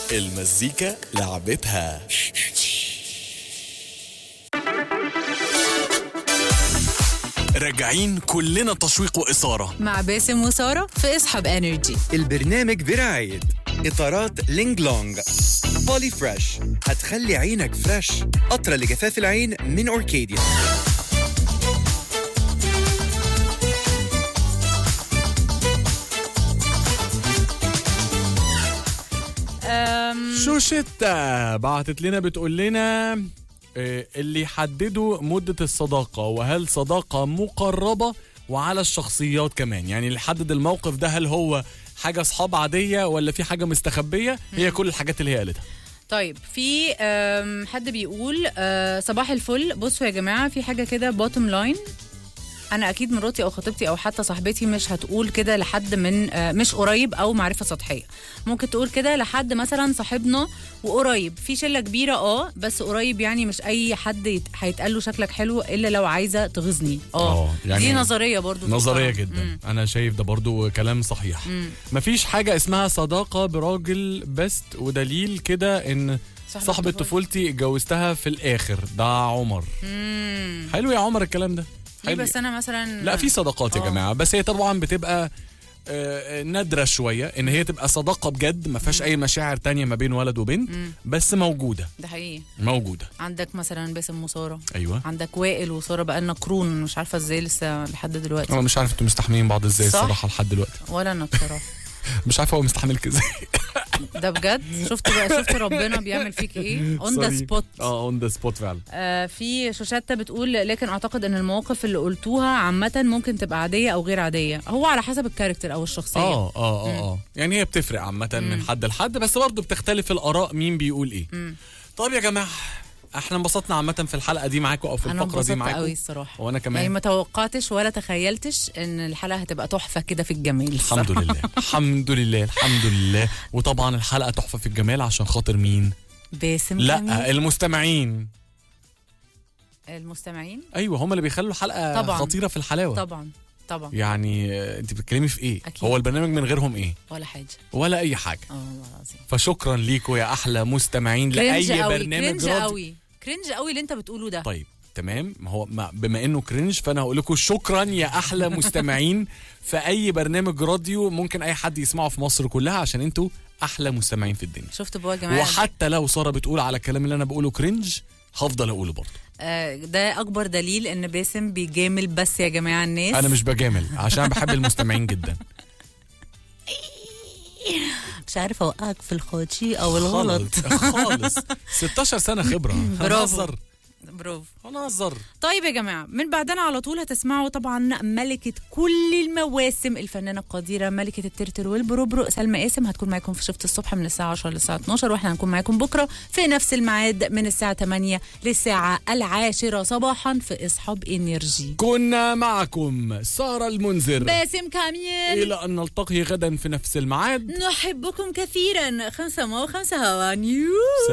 المزيكا لعبتها راجعين كلنا تشويق وإثارة مع باسم وسارة في اصحاب انرجي البرنامج برعاية إطارات لينج لونج بولي فريش هتخلي عينك فريش قطرة لجفاف العين من أوركيديا أم، شو شتا بعتت لنا بتقول لنا آه، اللي يحددوا مدة الصداقة وهل صداقة مقربة وعلى الشخصيات كمان يعني اللي يحدد الموقف ده هل هو حاجة صحاب عادية ولا في حاجة مستخبية هي كل الحاجات اللي هي قالتها طيب في أم، حد بيقول أه، صباح الفل بصوا يا جماعه في حاجه كده بوتوم لاين انا اكيد مراتي او خطيبتي او حتى صاحبتي مش هتقول كده لحد من آه، مش قريب او معرفه سطحيه ممكن تقول كده لحد مثلا صاحبنا وقريب في شله كبيره اه بس قريب يعني مش اي حد يت- هيتقال له شكلك حلو الا لو عايزه تغيظني اه آه، يعني دي نظريه برضو نظرية تحترم. جدا مم. أنا شايف ده برضو كلام صحيح مفيش حاجة اسمها صداقة براجل بست ودليل كده إن صاحبة صاحبة طفولتي. طفولتي اتجوزتها في الآخر ده عمر مم. حلو يا عمر الكلام ده ليه حلو. بس انا مثلا لا في صداقات يا آه. جماعه بس هي طبعا بتبقى آه، نادره شويه ان هي تبقى صداقه بجد ما فيهاش اي مشاعر تانية ما بين ولد وبنت بس موجوده ده حقيقي موجوده عندك مثلا باسم وساره ايوه عندك وائل وساره بقى لنا قرون مش عارفه ازاي لسه لحد دلوقتي انا مش عارف انتوا مستحملين بعض ازاي صح. الصراحه لحد دلوقتي ولا انا بصراحه مش عارف هو مستحملك ازاي ده بجد شفت بقى شفت ربنا بيعمل فيك ايه اون ذا Sorry. سبوت اه اون ذا سبوت فعلا في شوشتة بتقول لكن اعتقد ان المواقف اللي قلتوها عامة ممكن تبقى عادية او غير عادية هو على حسب الكاركتر او الشخصية اه اه اه اه يعني هي بتفرق عامه من حد لحد بس برضه بتختلف الاراء مين بيقول ايه طب يا جماعه احنا انبسطنا عامه في الحلقه دي معاكم او في انا الفقره دي انبسطت معاكم قوي الصراحة وانا كمان يعني ما توقعتش ولا تخيلتش ان الحلقة هتبقى تحفة كده في الجمال الحمد الصراحة. لله الحمد لله الحمد لله وطبعا الحلقه تحفه في الجمال عشان خاطر مين باسم لا جميل. المستمعين المستمعين ايوه هم اللي بيخلوا الحلقه طبعاً. خطيره في الحلاوه طبعا طبعا يعني آه، انت بتتكلمي في ايه أكيد. هو البرنامج من غيرهم ايه ولا حاجة ولا اي حاجه اه والله العظيم فشكرا ليكم يا احلى مستمعين كرنج لاي قوي برنامج كرنج راديو قوي كرنج قوي اللي انت بتقوله ده طيب تمام ما هو ما بما انه كرنج فانا هقول لكم شكرا يا احلى مستمعين في اي برنامج راديو ممكن اي حد يسمعه في مصر كلها عشان انتوا احلى مستمعين في الدنيا شفت بقى يا جماعة وحتى لو ساره بتقول على الكلام اللي انا بقوله كرنج هفضل اقوله برضه آه، ده اكبر دليل ان باسم بيجامل بس يا جماعه الناس انا مش بجامل عشان أنا بحب المستمعين جدا مش عارفه اوقعك في الخوتشي او خالص خالص 16 سنه خبره برافو. هنهزر برافو هنهزر طيب يا جماعه من بعدنا على طول هتسمعوا طبعا ملكه كل المواسم الفنانه القديره ملكه الترتر والبروبرو سلمى قاسم هتكون معاكم في شفت الصبح من الساعه 10 للساعه 12 واحنا هنكون معاكم بكره في نفس الميعاد من الساعه 8 للساعه العاشرة صباحا في اصحاب انرجي كنا معكم ساره المنذر باسم كاميل الى ان نلتقي غدا في نفس الميعاد نحبكم كثيرا خمسة ما وخمسة هوا نيو